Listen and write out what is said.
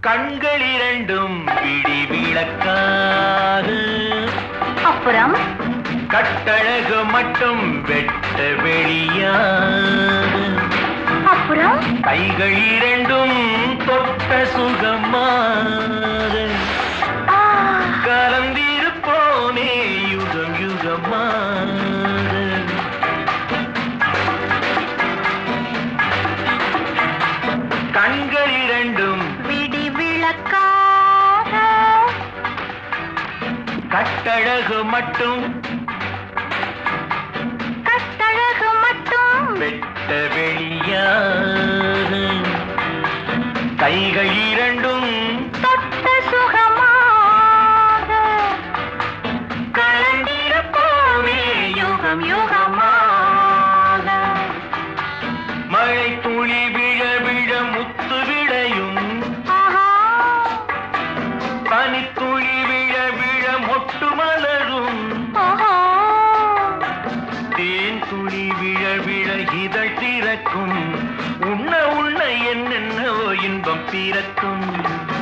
கண்கள் இரண்டும் பிடி விளக்காக அப்புறம் கட்டழகு மட்டும் வெட்ட வெளியாக அப்புறம் கைகள் இரண்டும் தொட்ட சுகமாக ஆ, கலந்திருப்போனே யுகம் யுகமாக கண்கள் இரண்டும் விடி விளக்காக கட்டழகு மட்டும் கட்டழகு மட்டும் வெட்ட வெளியாக கைகள் இரண்டும் தொட்ட சுகமாக கலந்திருப்போமே யுகம் யுகமாக மழை துளி விழ விழ முத்து விளையும் ஆஹா பனித்துளி விழ விழ மொட்டு மலரும் ஓஹோ தேன் துளி விழ விழ இதழ் திறக்கும் உண்ண உண்ண என்னென்னவோ இன்பம் பிறக்கும்